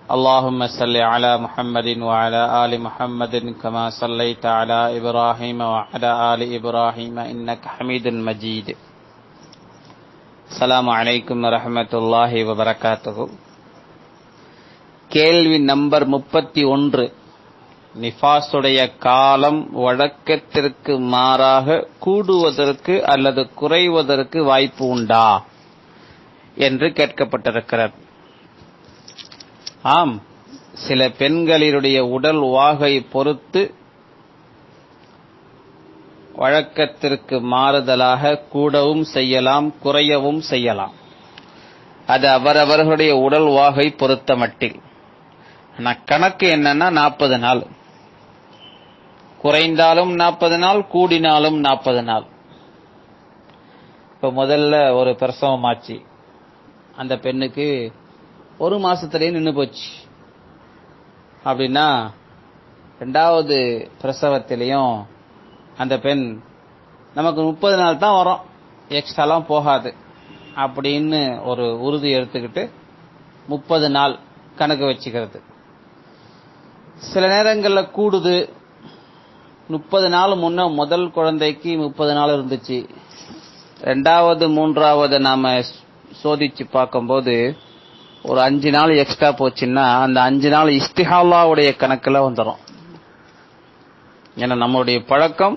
اللهم صل على محمد وعلى آل محمد كما صليت على إبراهيم وعلى آل إبراهيم إنك حميد مجيد السلام عليكم ورحمة الله وبركاته கேள்வி நம்பர் முப்பத்தி ஒன்று நிஃபாசுடைய காலம் வழக்கத்திற்கு மாறாக கூடுவதற்கு அல்லது குறைவதற்கு வாய்ப்பு உண்டா என்று கேட்கப்பட்டிருக்கிறது ஆம் சில பெண்களினுடைய உடல் வாகை பொறுத்து வழக்கத்திற்கு மாறுதலாக கூடவும் செய்யலாம் குறையவும் செய்யலாம் அது அவரவர்களுடைய உடல் வாகை பொறுத்த மட்டில் ஆனால் கணக்கு என்னன்னா நாற்பது நாள் குறைந்தாலும் நாற்பது நாள் கூடினாலும் நாற்பது நாள் இப்போ முதல்ல ஒரு பிரசவம் ஆச்சு அந்த பெண்ணுக்கு ஒரு மாசத்திலேயே நின்று போச்சு அப்படின்னா ரெண்டாவது பிரசவத்திலையும் அந்த பெண் நமக்கு முப்பது நாள் தான் வரும் எக்ஸ்ட்ராலாம் போகாது அப்படின்னு ஒரு உறுதி எடுத்துக்கிட்டு முப்பது நாள் கணக்கு வச்சுக்கிறது சில நேரங்களில் கூடுது முப்பது நாள் முன்ன முதல் குழந்தைக்கு முப்பது நாள் இருந்துச்சு ரெண்டாவது மூன்றாவது நாம சோதிச்சு பார்க்கும்போது ஒரு அஞ்சு நாள் எக்ஸ்ட்ரா போச்சுன்னா அந்த அஞ்சு நாள் இஸ்திஹாலாவுடைய கணக்கில் வந்துடும் ஏன்னா நம்மளுடைய பழக்கம்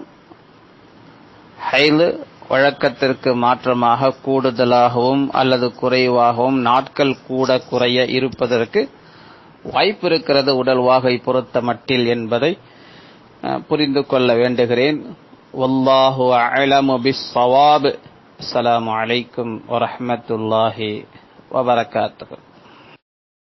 ஹைலு வழக்கத்திற்கு மாற்றமாக கூடுதலாகவும் அல்லது குறைவாகவும் நாட்கள் கூட குறைய இருப்பதற்கு வாய்ப்பு இருக்கிறது உடல் வாகை பொறுத்த மட்டில் என்பதை புரிந்து கொள்ள வேண்டுகிறேன் வல்லாஹு அலமு பிஸ் சவாப் அஸ்ஸலாமு அலைக்கும் வரஹமத்துல்லாஹி வபரகாத்துஹு